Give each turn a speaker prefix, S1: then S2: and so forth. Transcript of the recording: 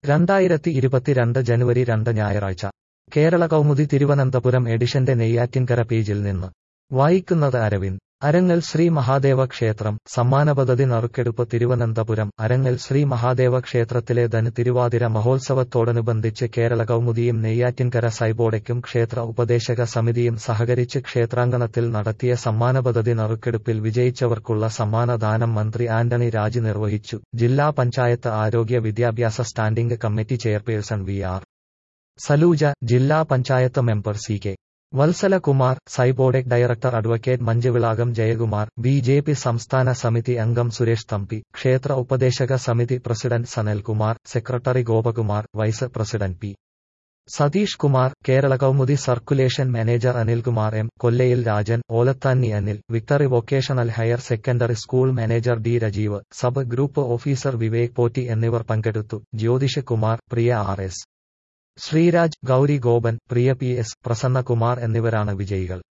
S1: രണ്ടായിരത്തി ഇരുപത്തിരണ്ട് ജനുവരി രണ്ട് ഞായറാഴ്ച കേരള കൗമുദി തിരുവനന്തപുരം എഡിഷന്റെ നെയ്യാറ്റിൻകര പേജിൽ നിന്ന് വായിക്കുന്നത് അരവിന്ദ് അരങ്ങൽ ശ്രീ മഹാദേവ ക്ഷേത്രം സമ്മാന പദ്ധതി നറുക്കെടുപ്പ് തിരുവനന്തപുരം അരങ്ങൽ ശ്രീ മഹാദേവ ക്ഷേത്രത്തിലെ ധന് തിരുവാതിര മഹോത്സവത്തോടനുബന്ധിച്ച് കേരള കൗമുദിയും നെയ്യാറ്റിൻകര സൈബോഡയ്ക്കും ക്ഷേത്ര ഉപദേശക സമിതിയും സഹകരിച്ച് ക്ഷേത്രാങ്കണത്തിൽ നടത്തിയ സമ്മാന പദ്ധതി നറുക്കെടുപ്പിൽ വിജയിച്ചവർക്കുള്ള സമ്മാനദാനം മന്ത്രി ആന്റണി രാജ് നിർവഹിച്ചു ജില്ലാ പഞ്ചായത്ത് ആരോഗ്യ വിദ്യാഭ്യാസ standing committee chairperson V R Saluja ജില്ലാ panchayat member C K Valsalakumar സൈബോഡെക് director advocate Manjuvilakam Jayakumar B J P സംസ്ഥാന സമിതി അംഗം സുരേഷ് തമ്പി ക്ഷേത്ര ഉപദേശക സമിതി president Sanalkumar secretary Gopakumar vice president P Satheesh Kumar Kerala Kaumudi circulation manager Anilkumar M Kollayil Rajan Olathanni Anil victory vocational higher secondary school manager D Rajeev sub group officer Vivek Potti എന്നിവർ പങ്കെടുത്തു Jyothish Kumar Priya R S Sreeraj Gouri Gopan Priya P S Prasannakumar എന്നിവരാണ് വിജയികൾ